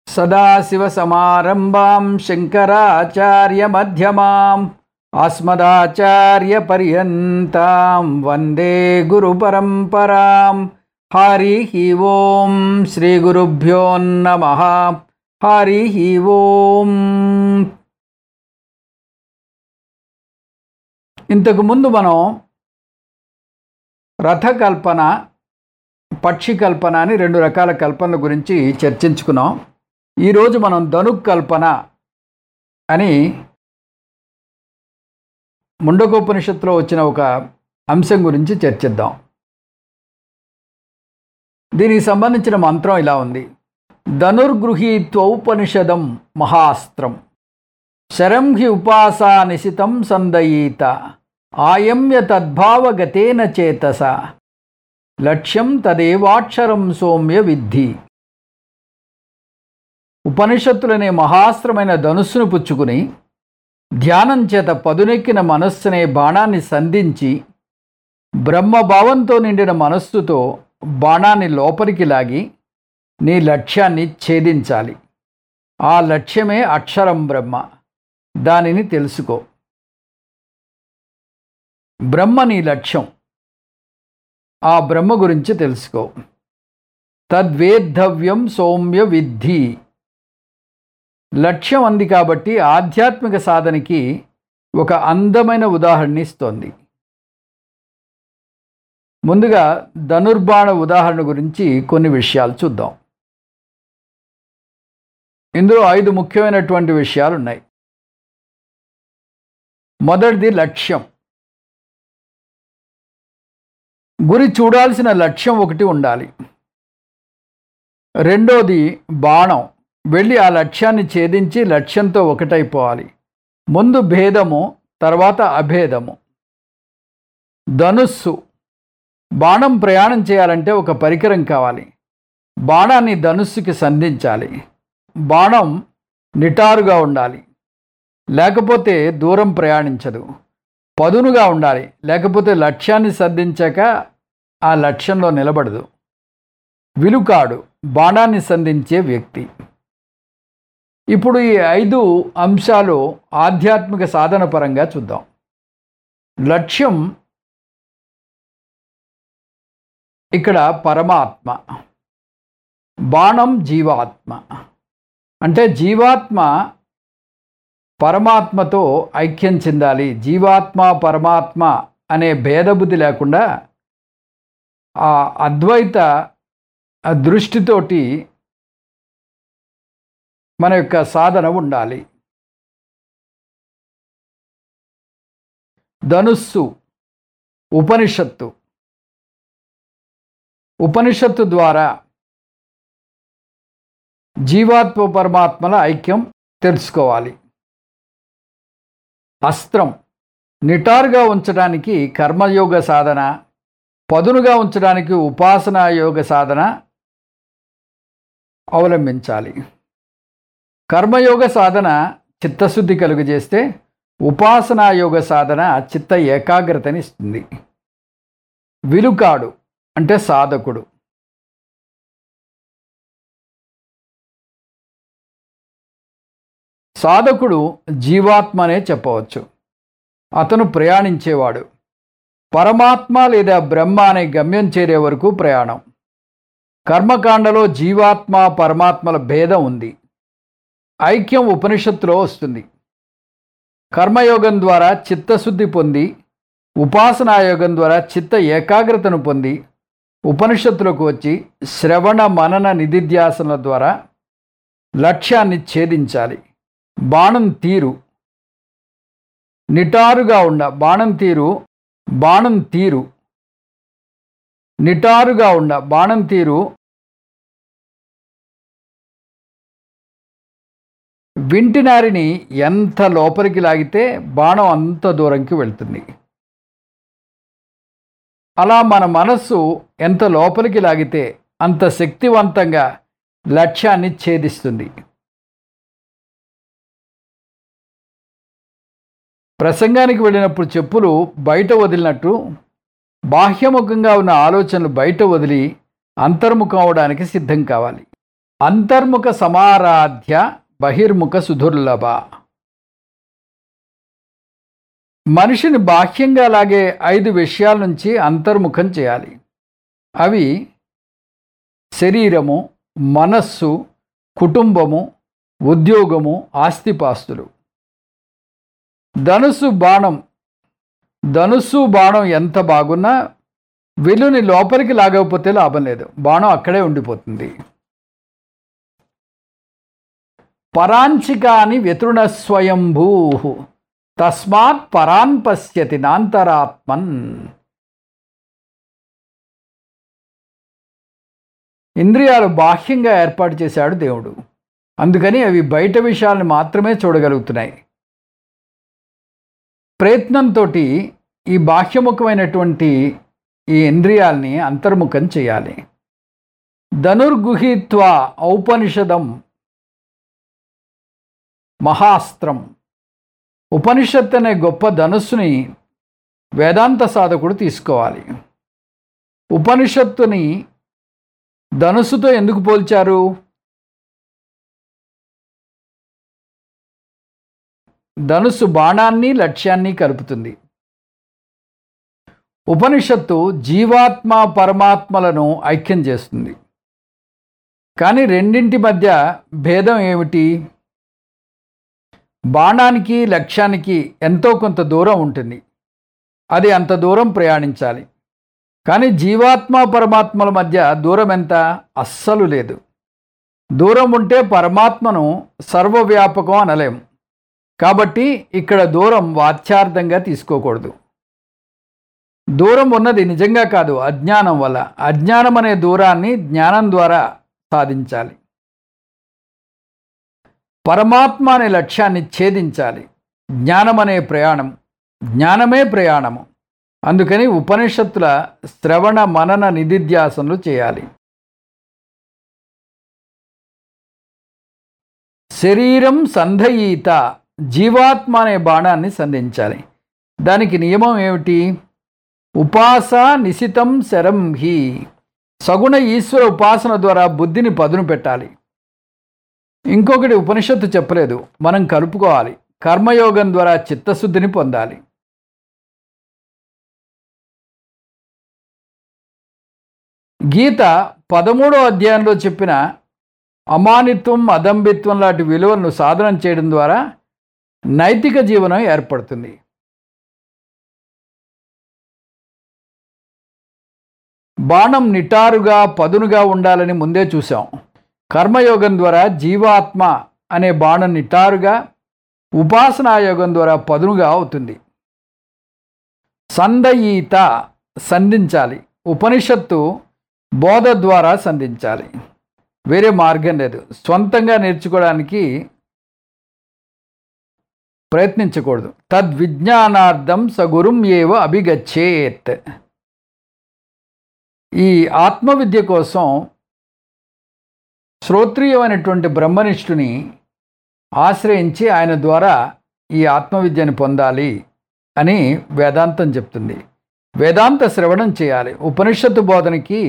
సదాశివసమారంభాం శంకరాచార్యమధ్యమాం అస్మదాచార్యపర్యంతాం వందే గురుపరంపరాం హరి ఓం శ్రీగురుభ్యో నమ హరి ఓం ఇంతకుముందు మనం రథకల్పన పక్షి కల్పన అని రెండు రకాల కల్పనల గురించి చర్చించుకున్నాం ఈరోజు మనం ధనుక్ కల్పన అని ముండకోపనిషత్తులో వచ్చిన ఒక అంశం గురించి చర్చిద్దాం దీనికి సంబంధించిన మంత్రం ఇలా ఉంది ధనుర్గృహీత్వౌపనిషదం మహాస్త్రం శరం హి ఉపాసా నిశితం సందయీత ఆయమ్య తద్భావగతేన చేతస లక్ష్యం తదేవాక్షరం సౌమ్య విద్ధి ఉపనిషత్తులనే మహాస్త్రమైన ధనుస్సును పుచ్చుకుని ధ్యానం చేత పదునెక్కిన మనస్సునే బాణాన్ని సంధించి బ్రహ్మభావంతో నిండిన మనస్సుతో బాణాన్ని లోపలికి లాగి నీ లక్ష్యాన్ని ఛేదించాలి ఆ లక్ష్యమే అక్షరం బ్రహ్మ దానిని తెలుసుకో బ్రహ్మ నీ లక్ష్యం ఆ బ్రహ్మ గురించి తెలుసుకో తద్వేద్ధవ్యం సౌమ్య విద్ధి లక్ష్యం అంది కాబట్టి ఆధ్యాత్మిక సాధనకి ఒక అందమైన ఉదాహరణ ఇస్తోంది ముందుగా ధనుర్బాణ ఉదాహరణ గురించి కొన్ని విషయాలు చూద్దాం ఇందులో ఐదు ముఖ్యమైనటువంటి విషయాలు ఉన్నాయి మొదటిది లక్ష్యం గురి చూడాల్సిన లక్ష్యం ఒకటి ఉండాలి రెండోది బాణం వెళ్ళి ఆ లక్ష్యాన్ని ఛేదించి లక్ష్యంతో ఒకటైపోవాలి ముందు భేదము తర్వాత అభేదము ధనుస్సు బాణం ప్రయాణం చేయాలంటే ఒక పరికరం కావాలి బాణాన్ని ధనుస్సుకి సంధించాలి బాణం నిటారుగా ఉండాలి లేకపోతే దూరం ప్రయాణించదు పదునుగా ఉండాలి లేకపోతే లక్ష్యాన్ని సంధించాక ఆ లక్ష్యంలో నిలబడదు విలుకాడు బాణాన్ని సంధించే వ్యక్తి ఇప్పుడు ఈ ఐదు అంశాలు ఆధ్యాత్మిక సాధన పరంగా చూద్దాం లక్ష్యం ఇక్కడ పరమాత్మ బాణం జీవాత్మ అంటే జీవాత్మ పరమాత్మతో ఐక్యం చెందాలి జీవాత్మ పరమాత్మ అనే భేదబుద్ధి లేకుండా ఆ అద్వైత దృష్టితోటి మన యొక్క సాధన ఉండాలి ధనుస్సు ఉపనిషత్తు ఉపనిషత్తు ద్వారా జీవాత్మ పరమాత్మల ఐక్యం తెలుసుకోవాలి అస్త్రం నిటారుగా ఉంచడానికి కర్మయోగ సాధన పదునుగా ఉంచడానికి ఉపాసనా యోగ సాధన అవలంబించాలి కర్మయోగ సాధన చిత్తశుద్ధి కలుగజేస్తే ఉపాసనా యోగ సాధన చిత్త ఏకాగ్రతని ఇస్తుంది విలుకాడు అంటే సాధకుడు సాధకుడు జీవాత్మనే చెప్పవచ్చు అతను ప్రయాణించేవాడు పరమాత్మ లేదా బ్రహ్మ అనే గమ్యం చేరే వరకు ప్రయాణం కర్మకాండలో జీవాత్మ పరమాత్మల భేదం ఉంది ఐక్యం ఉపనిషత్తులో వస్తుంది కర్మయోగం ద్వారా చిత్తశుద్ధి పొంది ఉపాసనాయోగం ద్వారా చిత్త ఏకాగ్రతను పొంది ఉపనిషత్తులకు వచ్చి శ్రవణ మనన నిధిధ్యాసనల ద్వారా లక్ష్యాన్ని ఛేదించాలి బాణం తీరు నిటారుగా ఉండ బాణం తీరు బాణం తీరు నిటారుగా ఉండ బాణం తీరు వింటినారిని ఎంత లోపలికి లాగితే బాణం అంత దూరంకి వెళ్తుంది అలా మన మనస్సు ఎంత లోపలికి లాగితే అంత శక్తివంతంగా లక్ష్యాన్ని ఛేదిస్తుంది ప్రసంగానికి వెళ్ళినప్పుడు చెప్పులు బయట వదిలినట్టు బాహ్యముఖంగా ఉన్న ఆలోచనలు బయట వదిలి అంతర్ముఖం అవడానికి సిద్ధం కావాలి అంతర్ముఖ సమారాధ్య బహిర్ముఖ సుదుర్లభ మనిషిని బాహ్యంగా లాగే ఐదు విషయాల నుంచి అంతర్ముఖం చేయాలి అవి శరీరము మనస్సు కుటుంబము ఉద్యోగము ఆస్తిపాస్తులు ధనుస్సు బాణం ధనుస్సు బాణం ఎంత బాగున్నా విలుని లోపలికి లాగకపోతే లాభం లేదు బాణం అక్కడే ఉండిపోతుంది పరాంచికాని వ్యతృణ స్వయంభూ తస్మాత్ పరాన్ పశ్యతి నాంతరాత్మన్ ఇంద్రియాలు బాహ్యంగా ఏర్పాటు చేశాడు దేవుడు అందుకని అవి బయట విషయాలను మాత్రమే చూడగలుగుతున్నాయి ప్రయత్నంతో ఈ బాహ్యముఖమైనటువంటి ఈ ఇంద్రియాల్ని అంతర్ముఖం చేయాలి ధనుర్గుహిత్వ ఔపనిషదం మహాస్త్రం ఉపనిషత్ అనే గొప్ప ధనుస్సుని వేదాంత సాధకుడు తీసుకోవాలి ఉపనిషత్తుని ధనుస్సుతో ఎందుకు పోల్చారు ధనుస్సు బాణాన్ని లక్ష్యాన్ని కలుపుతుంది ఉపనిషత్తు జీవాత్మ పరమాత్మలను ఐక్యం చేస్తుంది కానీ రెండింటి మధ్య భేదం ఏమిటి బాణానికి లక్ష్యానికి ఎంతో కొంత దూరం ఉంటుంది అది అంత దూరం ప్రయాణించాలి కానీ జీవాత్మ పరమాత్మల మధ్య దూరం ఎంత అస్సలు లేదు దూరం ఉంటే పరమాత్మను సర్వవ్యాపకం అనలేం కాబట్టి ఇక్కడ దూరం వాచ్యార్థంగా తీసుకోకూడదు దూరం ఉన్నది నిజంగా కాదు అజ్ఞానం వల్ల అజ్ఞానం అనే దూరాన్ని జ్ఞానం ద్వారా సాధించాలి పరమాత్మ అనే లక్ష్యాన్ని ఛేదించాలి జ్ఞానం అనే ప్రయాణం జ్ఞానమే ప్రయాణము అందుకని ఉపనిషత్తుల శ్రవణ మనన నిధిధ్యాసనలు చేయాలి శరీరం సంధయీత జీవాత్మ అనే బాణాన్ని సంధించాలి దానికి నియమం ఏమిటి ఉపాస నిశితం శరం హి సగుణ ఈశ్వర ఉపాసన ద్వారా బుద్ధిని పదును పెట్టాలి ఇంకొకటి ఉపనిషత్తు చెప్పలేదు మనం కలుపుకోవాలి కర్మయోగం ద్వారా చిత్తశుద్ధిని పొందాలి గీత పదమూడో అధ్యాయంలో చెప్పిన అమానిత్వం అదంబిత్వం లాంటి విలువలను సాధనం చేయడం ద్వారా నైతిక జీవనం ఏర్పడుతుంది బాణం నిటారుగా పదునుగా ఉండాలని ముందే చూసాం కర్మయోగం ద్వారా జీవాత్మ అనే బాణం నిటారుగా ఉపాసనాయోగం ద్వారా పదునుగా అవుతుంది సందయీత సంధించాలి ఉపనిషత్తు బోధ ద్వారా సంధించాలి వేరే మార్గం లేదు స్వంతంగా నేర్చుకోవడానికి ప్రయత్నించకూడదు తద్విజ్ఞానార్థం సగురుం ఏవ అభిగచ్చేత్ ఈ ఆత్మవిద్య కోసం శ్రోత్రియమైనటువంటి బ్రహ్మనిష్ఠుని ఆశ్రయించి ఆయన ద్వారా ఈ ఆత్మవిద్యని పొందాలి అని వేదాంతం చెప్తుంది వేదాంత శ్రవణం చేయాలి ఉపనిషత్తు బోధనకి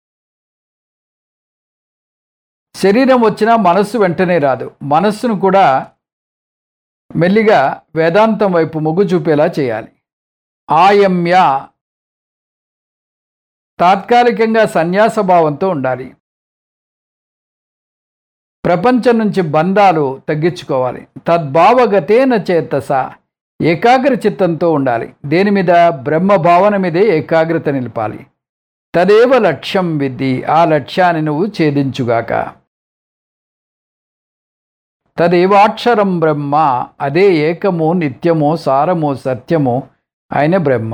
శరీరం వచ్చినా మనస్సు వెంటనే రాదు మనస్సును కూడా మెల్లిగా వేదాంతం వైపు మొగ్గు చూపేలా చేయాలి ఆయమ్య తాత్కాలికంగా సన్యాస భావంతో ఉండాలి ప్రపంచం నుంచి బంధాలు తగ్గించుకోవాలి తద్భావగతేన చేతస ఏకాగ్ర చిత్తంతో ఉండాలి దేని మీద బ్రహ్మ భావన మీదే ఏకాగ్రత నిలపాలి తదేవ లక్ష్యం విద్ది ఆ లక్ష్యాన్ని నువ్వు ఛేదించుగాక తదేవాక్షరం బ్రహ్మ అదే ఏకము నిత్యము సారము సత్యము ఆయన బ్రహ్మ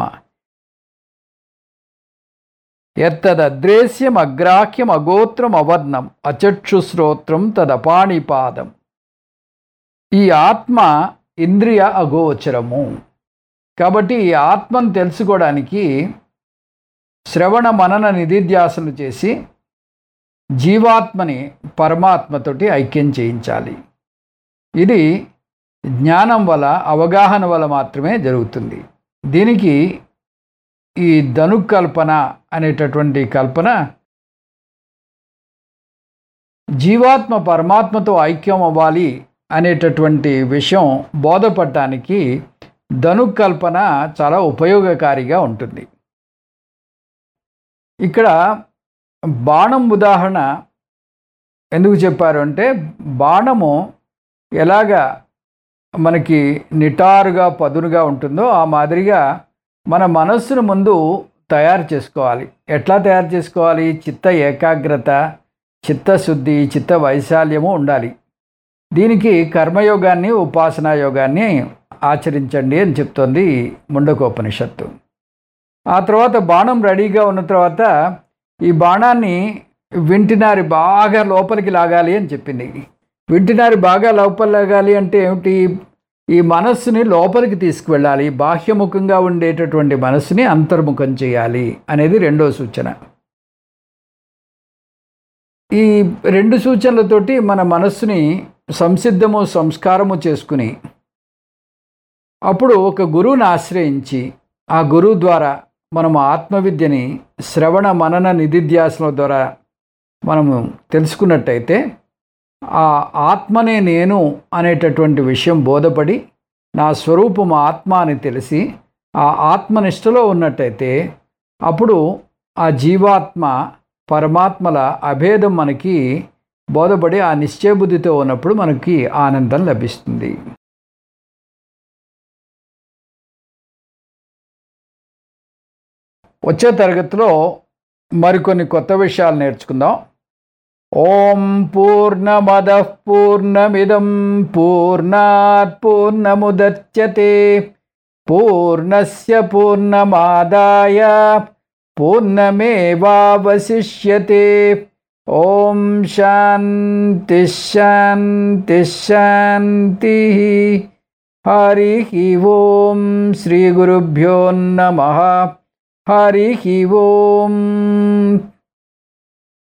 ఎత్తదద్రేశ్యం అగ్రాహ్యం అగోత్రం అవర్ణం అచక్షుశ్రోత్రం తదపాణిపాదం ఈ ఆత్మ ఇంద్రియ అగోచరము కాబట్టి ఈ ఆత్మను తెలుసుకోవడానికి శ్రవణ మనన నిధిధ్యాసన చేసి జీవాత్మని పరమాత్మతోటి ఐక్యం చేయించాలి ఇది జ్ఞానం వల్ల అవగాహన వల్ల మాత్రమే జరుగుతుంది దీనికి ఈ ధనుకల్పన అనేటటువంటి కల్పన జీవాత్మ పరమాత్మతో ఐక్యం అవ్వాలి అనేటటువంటి విషయం బోధపడటానికి ధనుకల్పన చాలా ఉపయోగకారిగా ఉంటుంది ఇక్కడ బాణం ఉదాహరణ ఎందుకు చెప్పారు అంటే బాణము ఎలాగా మనకి నిటారుగా పదునుగా ఉంటుందో ఆ మాదిరిగా మన మనస్సును ముందు తయారు చేసుకోవాలి ఎట్లా తయారు చేసుకోవాలి చిత్త ఏకాగ్రత చిత్తశుద్ధి చిత్త వైశాల్యము ఉండాలి దీనికి కర్మయోగాన్ని ఉపాసనా యోగాన్ని ఆచరించండి అని చెప్తోంది ముండకోపనిషత్తు ఆ తర్వాత బాణం రెడీగా ఉన్న తర్వాత ఈ బాణాన్ని వింటినారి బాగా లోపలికి లాగాలి అని చెప్పింది వింటినారి బాగా లోపల లాగాలి అంటే ఏమిటి ఈ మనస్సుని లోపలికి తీసుకువెళ్ళాలి బాహ్యముఖంగా ఉండేటటువంటి మనస్సుని అంతర్ముఖం చేయాలి అనేది రెండో సూచన ఈ రెండు సూచనలతోటి మన మనస్సుని సంసిద్ధము సంస్కారము చేసుకుని అప్పుడు ఒక గురువుని ఆశ్రయించి ఆ గురువు ద్వారా మనము ఆత్మవిద్యని శ్రవణ మనన నిధిధ్యాసన ద్వారా మనము తెలుసుకున్నట్టయితే ఆ ఆత్మనే నేను అనేటటువంటి విషయం బోధపడి నా స్వరూపం ఆత్మ అని తెలిసి ఆ ఆత్మనిష్టలో ఉన్నట్టయితే అప్పుడు ఆ జీవాత్మ పరమాత్మల అభేదం మనకి బోధపడి ఆ నిశ్చయబుద్ధితో ఉన్నప్పుడు మనకి ఆనందం లభిస్తుంది వచ్చే తరగతిలో మరికొన్ని కొత్త విషయాలు నేర్చుకుందాం ఓం పూర్ణమద పూర్ణమిదం పూర్ణాత్ పూర్ణముదచ్యతే పూర్ణస్య పూర్ణమాదాయ పూర్ణమేవావశిష్యతే ఓం శాంతి శాంతి శాంతి హరి ఓం శ్రీ గురుభ్యో నమ హరి ఓం